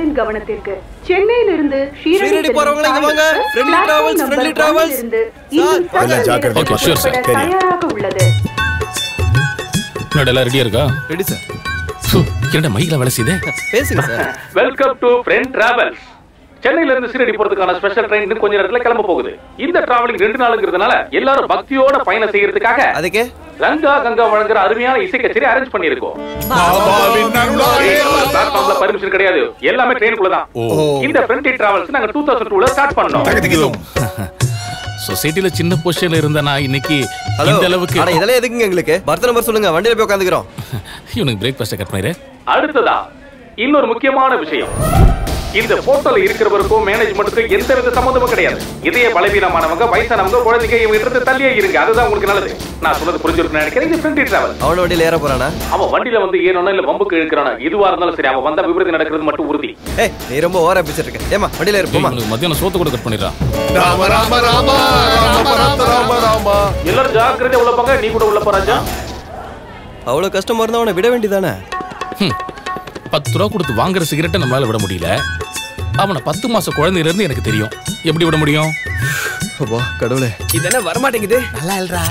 பயணிகளின் கவனத்திற்கு சென்னையிலிருந்து ஷீரடி போறவங்க இங்க வாங்க. Friendly Travels, Friendly Travels. Sir, எல்லாம் ஜாக்கிரதை. Okay, sure, sir. Carry on. தயாராக உள்ளது என்னடா எல்லாம் ரெடியா இருக்கா ரெடி சார் சு, என்னடா மைக்ல வேலை செய்தே பேசுங்க sir welcome to friend travels சென்னையில இருந்து சீரடி போறதுக்கான ஸ்பெஷல் ட்ரெயின் இன்னும் கொஞ்ச நேரத்துல கிளம்ப போகுது இந்த டிராவலிங் ரெண்டு நாளுங்கிறதுனால எல்லாரும் பக்தியோட பயணம் செய்யறதுக்காக அதுக்கு ரங்கா கங்கா வழங்குற அருமையான இசை கச்சேரி அரேஞ்ச் பண்ணிருக்கோம் பிளாட்ஃபார்ம்ல பர்மிஷன் கிடையாது எல்லாமே ட்ரெயினுக்குள்ள தான் இந்த ஃப்ரெண்ட்லி டிராவல்ஸ் நாங்க டூ தௌசண்ட் டூல ஸ்டார்ட் பண்ணோம் சொசைட்டில சின்ன பொசிஷன்ல இருந்த நான் இன்னைக்கு ஹலோ இந்த அளவுக்கு அட இதெல்லாம் எதுக்குங்க எங்களுக்கு பர்த் நம்பர் சொல்லுங்க வண்டியில போய் உட்காந்துக்கிறோம் இவனுக்கு பிரேக்ஃபாஸ்ட் கட் பண்ணிரு அடுத்ததா இன்னொரு முக்கியமான விஷயம் இந்த போட்டோல இருக்கிறவருக்கும் மேனேஜ்மெண்ட்டுக்கும் எந்த வித சம்மந்தமும் கிடையாது இதய பலவீனமானவங்க வயசானவங்க குழந்தைங்க இவங்க இருந்து தள்ளியே இருங்க அதுதான் உங்களுக்கு நல்லது நான் சொல்றது புரிஞ்சிருக்குன்னு நினைக்கிறேன் இது ஃப்ரெண்ட்லி டிராவல் அவன வண்டியில ஏற போறானா அவன் வண்டியில வந்து ஏறணும் இல்ல வம்புக்கு இழுக்கிறானா இதுவா இருந்தாலும் சரி அவன் வந்தா விபரீதம் நடக்கிறது மட்டும் உறுதி ஏய் நீ ரொம்ப ஓவரா பேசிட்டு இருக்க ஏமா வண்டியில ஏறு போமா இவனுக்கு மத்தியானம் சோத்து கூட கட் பண்ணிடுறான் ராம ராம ராம ராம ராம ராம ராம எல்லாரும் ஜாக்கிரதையா உள்ள போங்க நீ கூட உள்ள போறாஜா அவ்வளவு கஷ்டமா இருந்தா அவனை விட வேண்டியதானே ஹம். பத்து ரூபா கொடுத்து வாங்குற சிகரெட்டை நம்மளால விட முடியல அவனை பத்து மாச குழந்தையில இருந்து எனக்கு தெரியும் எப்படி விட முடியும் அப்பா கடவுளே இது என்ன வரமாட்டேங்குது நல்லா இல்லடா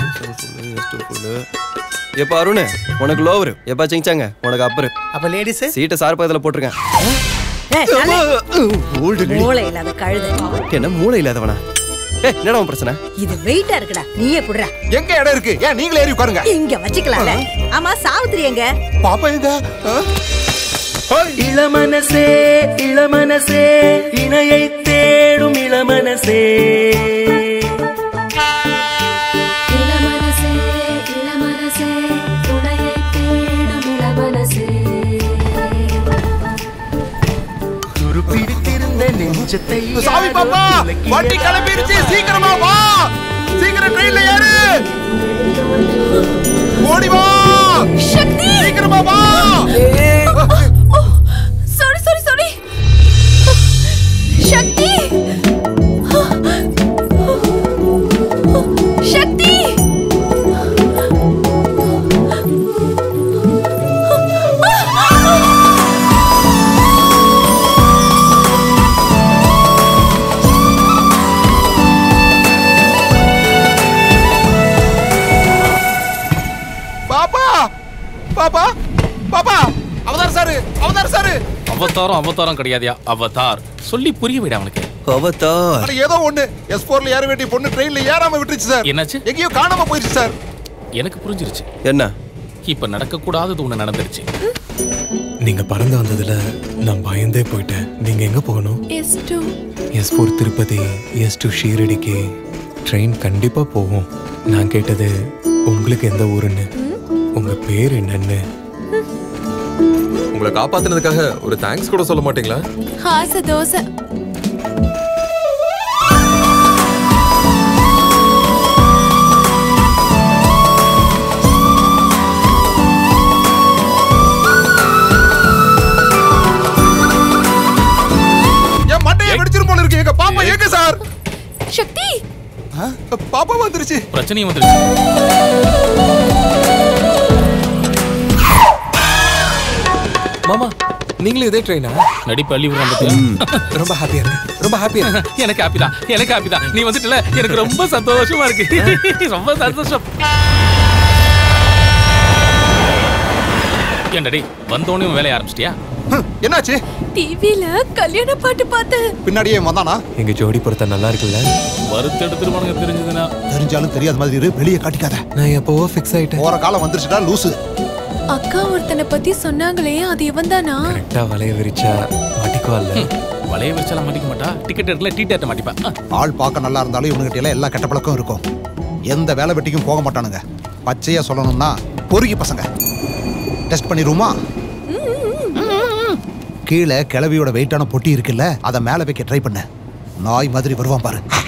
எப்பா அருண் உனக்கு லோவர் எப்பா சிங்சாங்க உனக்கு அப்பரு அப்ப லேடிஸ் சீட்டை சார் பக்கத்துல போட்டிருக்கேன் மூளை இல்லாத கழுதை என்ன மூளை இல்லாதவனா ஏய் என்னடா உன் பிரச்சனை இது வெயிட்டா இருக்குடா நீயே புடுறா எங்க இடம் இருக்கு ஏன் நீங்களே ஏறி உட்காருங்க இங்க வச்சுக்கலாம்ல ஆமா சாவித்திரி எங்க பாப்பா எங்க ஆ? இளமனசே இளமனசே இணையை தேடும் இளமனசே இளமனசே இளமனசே துணையை தேடும் இளமனசே துருப்பிடித்திருந்த நெஞ்சத்தை சாமி பாப்பா வண்டி கிளம்பிருச்சு சீக்கிரமா வா சீக்கிரம் ட்ரெயின்ல ஏறு ஓடி வா சக்தி சீக்கிரமா வா sorry sorry sorry Shakti Shakti பாப்பா பாப்பா பாப்பா அவதார் சாரு அவதார் சாரு அவதாரம் அவதாரம் கிடையாதுயா அவதார் சொல்லி புரிய விட அவனுக்கு அவதார் அட ஏதோ ஒண்ணு எஸ் போர்ல ஏற வேண்டிய பொண்ணு ட்ரெயின்ல ஏறாம விட்டுருச்சு சார் என்னாச்சு எங்கேயோ காணாம போயிருச்சு சார் எனக்கு புரிஞ்சிருச்சு என்ன இப்ப நடக்க கூடாதது ஒண்ணு நடந்துருச்சு நீங்க பறந்து வந்ததுல நான் பயந்தே போயிட்டேன் நீங்க எங்க போகணும் S two S four Tirupati S to ஷீரடிக்கு ட்ரெயின் கண்டிப்பா போகும் நான் கேட்டது உங்களுக்கு எந்த ஊருன்னு உங்க பேர் என்னன்னு உங்களை காப்பாத்துனதுக்காக ஒரு தேங்க்ஸ் கூட சொல்ல மாட்டீங்களா ஆசை தோசை என் மண்டையை வெடிச்சிரும் போல இருக்கு எங்க பாப்பா எங்க சார் சக்தி ஆ? பாப்பா வந்துருச்சு பிரச்சனையும் வந்துருச்சு மாமா நீங்களும் இதே ட்ரெயினா நடிப்பு அள்ளி விடுறான் பாத்தியா? ரொம்ப ஹாப்பியா இருக்கு ரொம்ப ஹாப்பியா இருக்கு எனக்கு ஹாப்பி தான் எனக்கு ஹாப்பி தான் நீ வந்துட்டல எனக்கு ரொம்ப சந்தோஷமா இருக்கு ரொம்ப சந்தோஷம் ஏன்டா டேய் வந்தோடனே உன் வேலைய ஆரம்பிச்சிட்டியா ஹம், என்னாச்சு டிவில கல்யாண பாட்டு பார்த்தேன் பின்னாடியே வந்தானா எங்க ஜோடி பொறுத்த நல்லா இருக்குல்ல வறுத்தெடுத்துருவானுங்க தெரிஞ்சதுன்னா தெரிஞ்சாலும் தெரியாத மாதிரி இரு வெளியே காட்டிக்காத நான் எப்பவோ ஃபிக்ஸ் ஆயிட்டேன் போற காலம் வந்துருச்சுடா லூசு அக்கா ஒருத்தனை பத்தி சொன்னாங்களே அது இவன் தானா கரெக்டா வலைய விரிச்சா மாட்டிக்குவாள்ல வளைய வச்சாலாம் மாட்டிக்க மாட்டா டிக்கெட் எடுக்கல டீ டேட்ட மாட்டிப்பா ஆ, ஆள் பார்க்க நல்லா இருந்தாலும் இவனுகிட்ட எல்லாம் எல்லா கெட்ட பழக்கம் இருக்கும் எந்த வேலை வெட்டிக்கும் போக மாட்டானுங்க பச்சையா சொல்லணும்னா பொறுக்கி பசங்க டெஸ்ட் பண்ணிருமா கீழே கிளவியோட வெயிட்டான பொட்டி இருக்குல்ல அதை மேல வைக்க ட்ரை பண்ண நாய் மாதிரி வருவான் பாரு